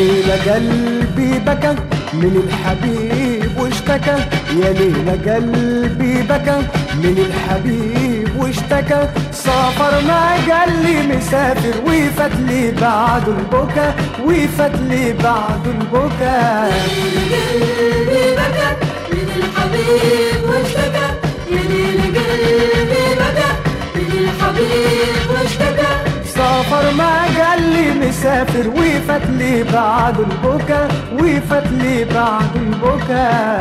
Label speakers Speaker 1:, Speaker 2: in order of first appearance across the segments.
Speaker 1: ليلة قلبي بكى من الحبيب واشتكى يا ليلة قلبي بكى من الحبيب واشتكى سافر ما قال لي مسافر وفات لي بعد البكا وفات لي بعد البكا
Speaker 2: قلبي بكى من الحبيب واشتكى يا ليل قلبي بكى من الحبيب واشتكى
Speaker 1: سافر ما قال لي مسافر وفات لي بعد البكا وفات لي بعد البكا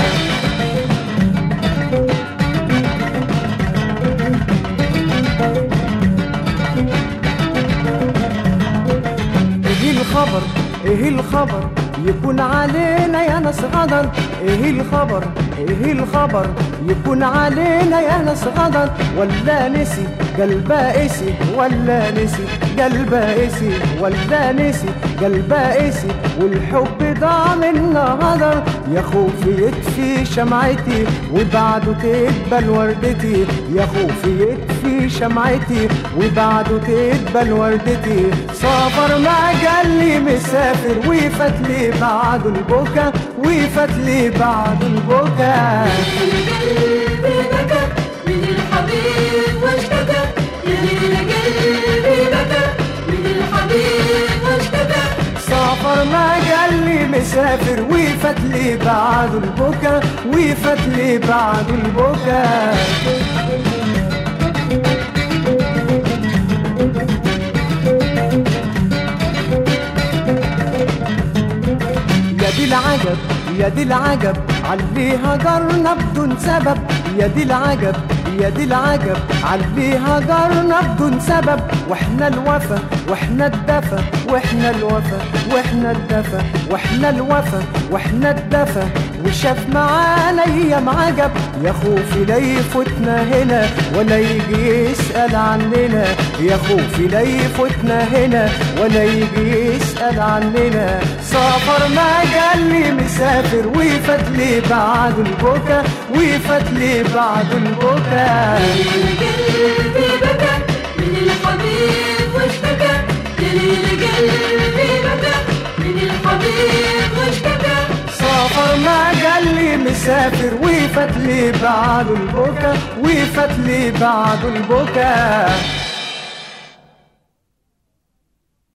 Speaker 1: ايه الخبر ايه الخبر يكون علينا يا ناس غدر ايه الخبر ايه الخبر يكون علينا يا ناس غدر ولا نسي قلبه قسي ولا نسي قلبه قسي ولا نسي قلبه قسي والحب ضاع منا غدر يا خوفي يطفي شمعتي وبعده تقبل وردتي يا خوفي يطفي شمعتي وبعده تقبل وردتي سافر ما قال لي مسافر وفات لي بعد البكا وفات لي بعد البكا
Speaker 2: قلبي بكى من الحبيب واشتكى يا ليل قلبي بكى من الحبيب واشتكى
Speaker 1: سافر ما قال لي مسافر وفات لي بعد البكا وفات لي بعد البكا يا دي العجب يا دي العجب علي هجرنا بدون سبب يا دي العجب يا دي العجب علي هجرنا بدون سبب واحنا الوفا واحنا الدفا واحنا الوفا واحنا الدفا واحنا الوفا واحنا الدفا وشاف معانا ايام عجب يا خوفي لا يفوتنا هنا ولا يجي يسأل عننا يا خوفي لا يفوتنا هنا ولا يجي يسأل عننا سافر ما قال لي مسافر وفات لي بعد البكا وفات لي بعد البكا
Speaker 2: قلبي بكى من الحبيب واشتكى يا ليل قلبي بكى من الحبيب واشتكى
Speaker 1: سافر ما قال لي مسافر وفات لي بعد البكا وفات لي بعد البكا